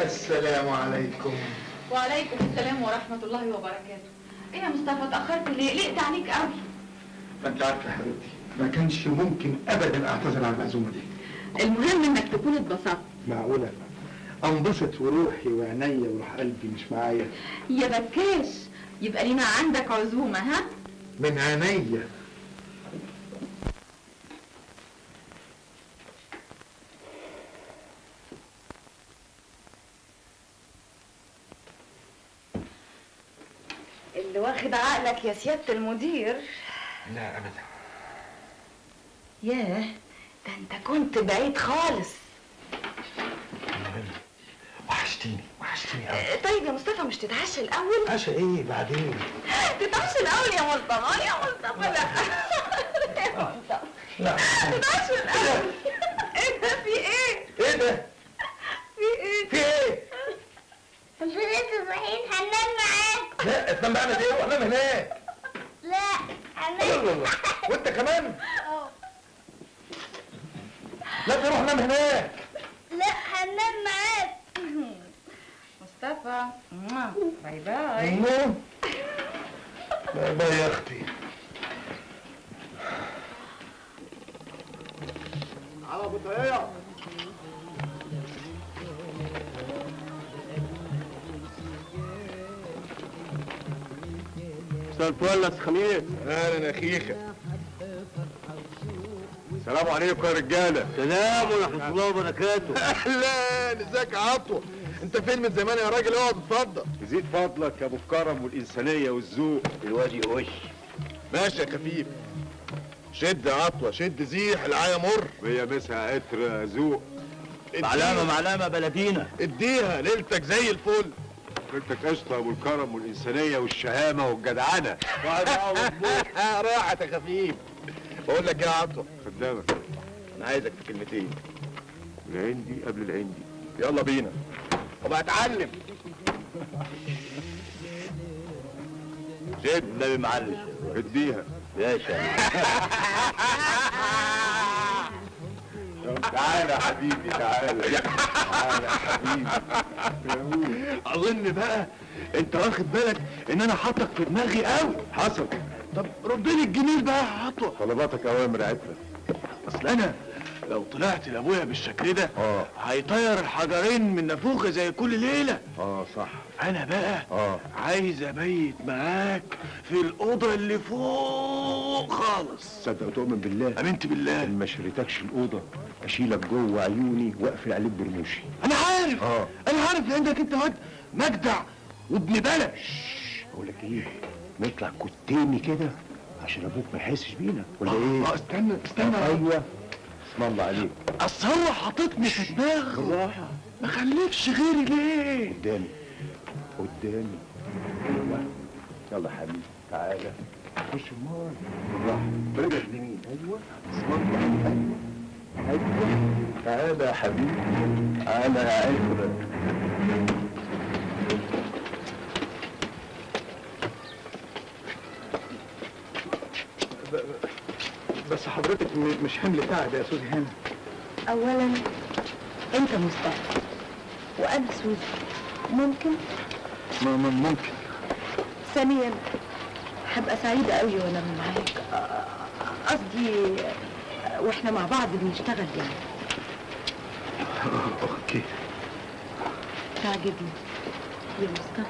السلام عليكم وعليكم السلام ورحمة الله وبركاته ايه يا مصطفى اتأخرت ليه؟ لقيت عليك قوي ما انت عارفه يا حبيبتي ما كانش ممكن ابدا اعتذر عن المعزومه دي المهم انك تكون اتبسطت معقوله انبسط وروحي وعينيا وروح قلبي مش معايا يا بكاش يبقى لينا عندك عزومة ها؟ من عينيا اللي واخد عقلك يا سيادة المدير لا ابدا ياه ده انت كنت بعيد خالص وحشتيني وحشتيني قوي آه، طيب يا مصطفى مش تتعشى الأول؟ عشا ايه بعدين تتعشى الأول يا مصطفى يا مصطفى لا يا مصطفى لا تتعشى الأول ايه ده في ايه؟ ايه ده في ايه؟ في ايه مش لسه صحيين هننام معاك لا تنام معانا ايه واحنا هناك لا الله الله هننام الله. وانت كمان اه. لا تروح نام هناك لا هننام معاك مصطفى باي باي نام باي باي يا اختي على ابو طياره مساء الفل يا خميس اهلا يا خيخه السلام عليكم يا رجاله سلام ورحمه الله وبركاته اهلا ازيك يا عطوه انت فين من زمان يا راجل اقعد اتفضل يزيد فضلك يا ابو الكرم والانسانيه والذوق الوادي وش ماشي يا خفيف شد يا عطوه شد زيح العيا مر وهي مسها عطر ذوق اديها- معلمه بلدينا اديها ليلتك زي الفل انتك قشطه يا ابو الكرم والانسانيه والشهامه والجدعنه راحت يا خفيف بقول لك ايه يا عطوه خدامك انا عايزك في كلمتين العندي قبل العندي يلا بينا وبقى اتعلم شد النبي معلم اديها باشا تعالى يا حبيبي تعالى تعالى يا حبيبي اظن بقى انت واخد بالك ان انا حاطك في دماغي قوي حصل طب رد لي الجميل بقى يا عطوه طلباتك اوامر عترة اصل انا لو طلعت لابويا بالشكل ده اه هيطير الحجرين من نافوخه زي كل ليله اه صح انا بقى اه عايز ابيت معاك في الاوضه اللي فوق خالص تصدق وتؤمن بالله امنت بالله ان ما شريتكش الاوضه اشيلك جوه عيوني واقفل عليك برموشي انا عارف اه. انا عارف لانك انت واد مجدع وابن بلش اقول لك ايه نطلع كتيمي كده عشان ابوك ما يحسش بينا ولا ايه اه استنى استنى ايوه اسم الله عليك اصل هو حاططني في دماغه بالراحه ما خلفش غيري ليه قدامي قدامي ايوه يلا يا حبيبي تعالى خش المار بالراحه برجلك اليمين ايوه اسم الله ايوه ايوه تعالى يا حبيبي تعالى يا عفرة بس حضرتك م- مش حمل تعب يا سوزي هنا اولا انت مصطفى وانا سوزي ممكن م- م- ممكن ثانيا هبقى سعيدة قوي وانا معاك آه، قصدي آه، واحنا مع بعض بنشتغل يعني اوكي تعجبني يا مصطفى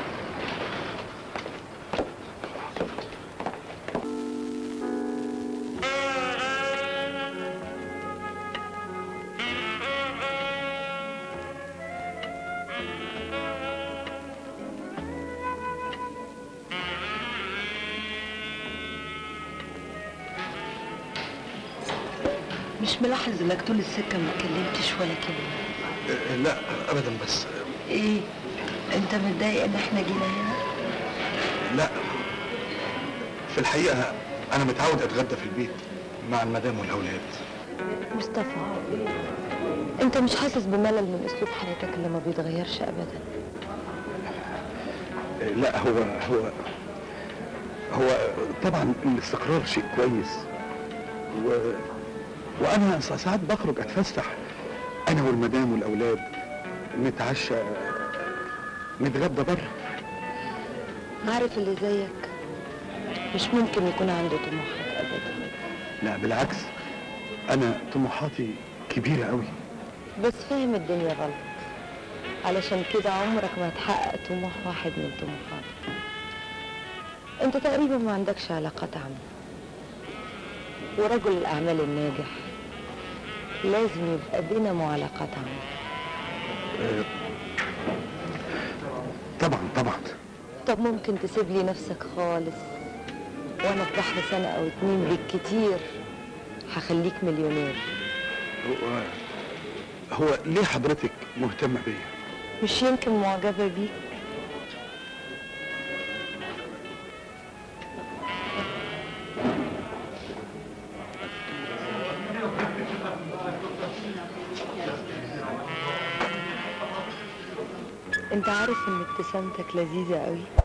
مش ملاحظ انك طول السكة ما اتكلمتش ولا كلمة لا ابدا بس ايه انت متضايق ان احنا جينا هنا لا في الحقيقه انا متعود اتغدى في البيت مع المدام والاولاد مصطفى انت مش حاسس بملل من اسلوب حياتك اللي ما بيتغيرش ابدا لا هو هو هو طبعا الاستقرار شيء كويس و... وانا ساعات بخرج اتفسح انا والمدام والاولاد نتعشى نتغدى بره عارف اللي زيك مش ممكن يكون عنده طموحات ابدا لا بالعكس انا طموحاتي كبيره قوي بس فاهم الدنيا غلط علشان كده عمرك ما هتحقق طموح واحد من طموحاتك انت تقريبا ما عندكش علاقات عامة ورجل الاعمال الناجح لازم يبقى بينه علاقات عامة طبعا طبعا طب ممكن تسيب لي نفسك خالص وانا في بحر سنة او اتنين بالكتير هخليك مليونير هو, هو ليه حضرتك مهتمه بيا مش يمكن معجبة بيك انت عارف ان ابتسامتك لذيذة قوي